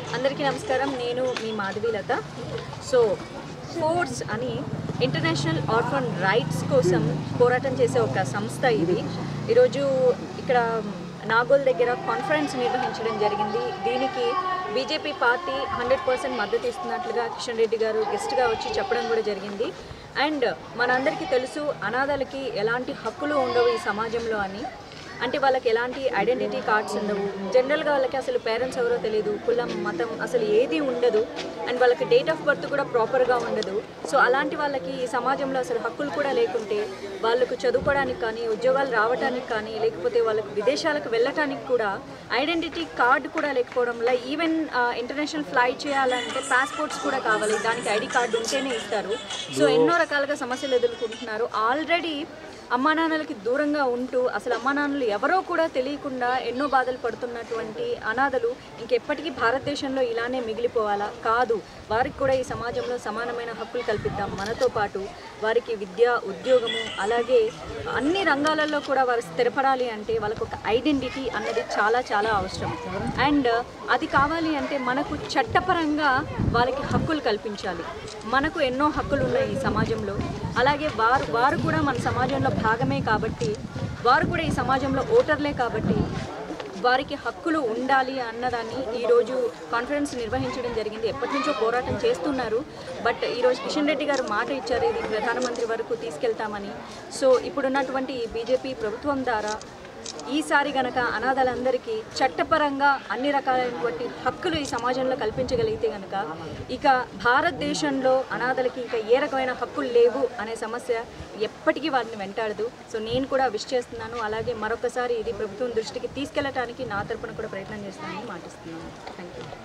అందరికీ నమస్కారం నేను మీ మాధవీలత సో ఫోర్స్ అని ఇంటర్నేషనల్ ఆర్ఫన్ రైట్స్ కోసం పోరాటం చేసే ఒక సంస్థ ఇది ఈరోజు ఇక్కడ నాగోల్ దగ్గర కాన్ఫరెన్స్ నిర్వహించడం జరిగింది దీనికి బీజేపీ పార్టీ హండ్రెడ్ పర్సెంట్ మద్దతు ఇస్తున్నట్లుగా కిషన్ రెడ్డి గారు గెస్ట్గా వచ్చి చెప్పడం కూడా జరిగింది అండ్ మనందరికీ తెలుసు అనాథలకి ఎలాంటి హక్కులు ఉండవు ఈ సమాజంలో అని అంటే వాళ్ళకి ఎలాంటి ఐడెంటిటీ కార్డ్స్ ఉండవు జనరల్గా వాళ్ళకి అసలు పేరెంట్స్ ఎవరో తెలియదు కులం మతం అసలు ఏది ఉండదు అండ్ వాళ్ళకి డేట్ ఆఫ్ బర్త్ కూడా ప్రాపర్గా ఉండదు సో అలాంటి వాళ్ళకి ఈ సమాజంలో అసలు హక్కులు కూడా లేకుంటే వాళ్ళకు చదువుకోవడానికి కానీ ఉద్యోగాలు రావడానికి కానీ లేకపోతే వాళ్ళకి విదేశాలకు వెళ్ళటానికి కూడా ఐడెంటిటీ కార్డు కూడా లేకపోవడం వల్ల ఈవెన్ ఇంటర్నేషనల్ ఫ్లైట్ చేయాలంటే పాస్పోర్ట్స్ కూడా కావాలి దానికి ఐడి కార్డు ఉంటేనే ఇస్తారు సో ఎన్నో రకాలుగా సమస్యలు ఎదుర్కొంటున్నారు ఆల్రెడీ అమ్మా నాన్నలకి దూరంగా ఉంటూ అసలు అమ్మా నాన్నలు ఎవరో కూడా తెలియకుండా ఎన్నో బాధలు పడుతున్నటువంటి అనాథలు ఇంకెప్పటికీ భారతదేశంలో ఇలానే మిగిలిపోవాలా కాదు వారికి కూడా ఈ సమాజంలో సమానమైన హక్కులు కల్పిద్దాం మనతో పాటు వారికి విద్య ఉద్యోగము అలాగే అన్ని రంగాలలో కూడా వారు స్థిరపడాలి అంటే వాళ్ళకు ఒక ఐడెంటిటీ అన్నది చాలా చాలా అవసరం అండ్ అది కావాలి అంటే మనకు చట్టపరంగా వాళ్ళకి హక్కులు కల్పించాలి మనకు ఎన్నో హక్కులు ఉన్నాయి ఈ సమాజంలో అలాగే వారు వారు కూడా మన సమాజంలో భాగమే కాబట్టి వారు కూడా ఈ సమాజంలో ఓటర్లే కాబట్టి వారికి హక్కులు ఉండాలి అన్నదాన్ని ఈరోజు కాన్ఫరెన్స్ నిర్వహించడం జరిగింది ఎప్పటి నుంచో పోరాటం చేస్తున్నారు బట్ ఈరోజు కిషన్ రెడ్డి గారు మాట ఇచ్చారు ఇది ప్రధానమంత్రి వరకు తీసుకెళ్తామని సో ఇప్పుడున్నటువంటి ఈ బీజేపీ ప్రభుత్వం ద్వారా ఈసారి గనక అనాథలందరికీ చట్టపరంగా అన్ని రకాలైనటువంటి హక్కులు ఈ సమాజంలో కల్పించగలిగితే గనక ఇక భారతదేశంలో అనాథలకి ఇంకా ఏ రకమైన హక్కులు లేవు అనే సమస్య ఎప్పటికీ వారిని వెంటాడదు సో నేను కూడా విష్ చేస్తున్నాను అలాగే మరొకసారి ఇది ప్రభుత్వం దృష్టికి తీసుకెళ్ళటానికి నా తరపున కూడా ప్రయత్నం చేస్తానని మాటిస్తున్నాను థ్యాంక్ యూ